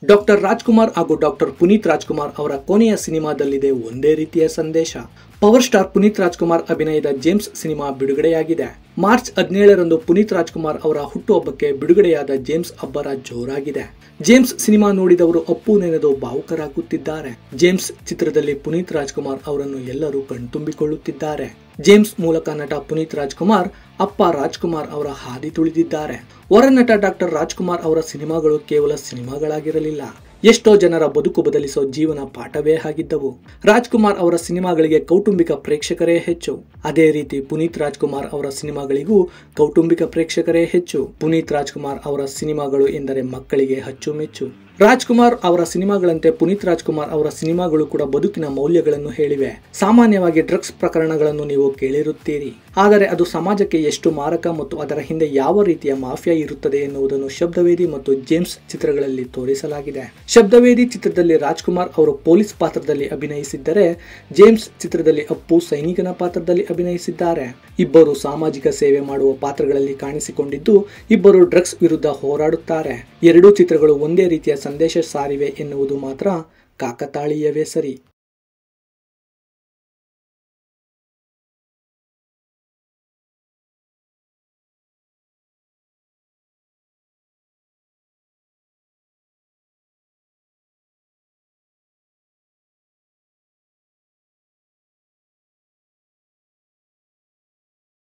doctor Rajkumar ಹಾಗೂ doctor Puneeth Rajkumar ಅವರ ಕೊನೆಯ ಸಿನಿಮಾದಲ್ಲಿದೆ ಒಂದೇ ರೀತಿಯ ಸಂದೇಶ ಪವರ್ ಸ್ಟಾರ್ ಪುನೀತ್ ರಾಜ್ಕುಮಾರ್ ಅಭಿನಯದ ಜೇಮ್ಸ್ ಸಿನಿಮಾ ಬಿಡುಗಡೆಯಾಗಿದೆ ಮಾರ್ಚ್ ಹದಿನೇಳರಂದು ಪುನೀತ್ ರಾಜ್ಕುಮಾರ್ ಅವರ ಹುಟ್ಟುಹಬ್ಬಕ್ಕೆ ಬಿಡುಗಡೆಯಾದ ಜೇಮ್ಸ್ ಅಬ್ಬರ ಜೋರಾಗಿದೆ ಜೇಮ್ಸ್ ಸಿನಿಮಾ ನೋಡಿದವರು ಅಪ್ಪು ನೆನೆದು ಭಾವುಕರಾಗುತ್ತಿದ್ದಾರೆ ಜೇಮ್ಸ್ ಚಿತ್ರದಲ್ಲಿ ಪುನೀತ್ ರಾಜ್ಕುಮಾರ್ ಅವರನ್ನು ಎಲ್ಲರೂ ಕಣ್ತುಂಬಿಕೊಳ್ಳುತ್ತಿದ್ದಾರೆ ಜೇಮ್ಸ್ ಮೂಲಕ ನಟ ಪುನೀತ್ ರಾಜ್ಕುಮಾರ್ ಅಪ್ಪ ರಾಜ್ಕುಮಾರ್ ಅವರ ಹಾದಿ ತುಳಿದಿದ್ದಾರೆ ಹೊರನಟ ಡಾಕ್ಟರ್ ರಾಜ್ಕುಮಾರ್ ಅವರ ಸಿನಿಮಾಗಳು ಕೇವಲ ಸಿನಿಮಾಗಳಾಗಿರಲಿಲ್ಲ ಎಷ್ಟೋ ಜನರ ಬದುಕು ಬದಲಿಸೋ ಜೀವನ ಪಾಠವೇ ಆಗಿದ್ದವು ರಾಜ್ಕುಮಾರ್ ಅವರ ಸಿನಿಮಾಗಳಿಗೆ ಕೌಟುಂಬಿಕ ಪ್ರೇಕ್ಷಕರೇ ಹೆಚ್ಚು ಅದೇ ರೀತಿ ಪುನೀತ್ ರಾಜ್ಕುಮಾರ್ ಅವರ ಸಿನಿಮಾಗಳಿಗೂ ಕೌಟುಂಬಿಕ ಪ್ರೇಕ್ಷಕರೇ ಹೆಚ್ಚು ಪುನೀತ್ ರಾಜ್ಕುಮಾರ್ ಅವರ ಸಿನಿಮಾಗಳು ಎಂದರೆ ಮಕ್ಕಳಿಗೆ ಅಚ್ಚುಮೆಚ್ಚು ರಾಜ್ಕುಮಾರ್ ಅವರ ಸಿನಿಮಾಗಳಂತೆ ಪುನೀತ್ ರಾಜ್ಕುಮಾರ್ ಅವರ ಸಿನಿಮಾಗಳು ಕೂಡ ಬದುಕಿನ ಮೌಲ್ಯಗಳನ್ನು ಹೇಳಿವೆ ಸಾಮಾನ್ಯವಾಗಿ ಡ್ರಗ್ಸ್ ಪ್ರಕರಣಗಳನ್ನು ನೀವು ಕೇಳಿರುತ್ತೀರಿ ಆದರೆ ಅದು ಸಮಾಜಕ್ಕೆ ಎಷ್ಟು ಮಾರಕ ಮತ್ತು ಅದರ ಹಿಂದೆ ಯಾವ ರೀತಿಯ ಮಾಫಿಯಾ ಇರುತ್ತದೆ ಎನ್ನುವುದನ್ನು ಶಬ್ದವೇದಿ ಮತ್ತು ಜೇಮ್ಸ್ ಚಿತ್ರಗಳಲ್ಲಿ ತೋರಿಸಲಾಗಿದೆ ಶಬ್ದವೇದಿ ಚಿತ್ರದಲ್ಲಿ ರಾಜ್ಕುಮಾರ್ ಅವರು ಪೊಲೀಸ್ ಪಾತ್ರದಲ್ಲಿ ಅಭಿನಯಿಸಿದ್ದರೆ ಜೇಮ್ಸ್ ಚಿತ್ರದಲ್ಲಿ ಅಪ್ಪು ಸೈನಿಕನ ಪಾತ್ರದಲ್ಲಿ ಅಭಿನಯಿಸಿದ್ದಾರೆ ಇಬ್ಬರು ಸಾಮಾಜಿಕ ಸೇವೆ ಮಾಡುವ ಪಾತ್ರಗಳಲ್ಲಿ ಕಾಣಿಸಿಕೊಂಡಿದ್ದು ಇಬ್ಬರು ಡ್ರಗ್ಸ್ ವಿರುದ್ಧ ಹೋರಾಡುತ್ತಾರೆ ಎರಡೂ ಚಿತ್ರಗಳು ಒಂದೇ ರೀತಿಯ ಸಂದೇಶ ಸಾರಿವೆ ಎನ್ನುವುದು ಮಾತ್ರ ಕಾಕತಾಳೀಯವೇ ಸರಿ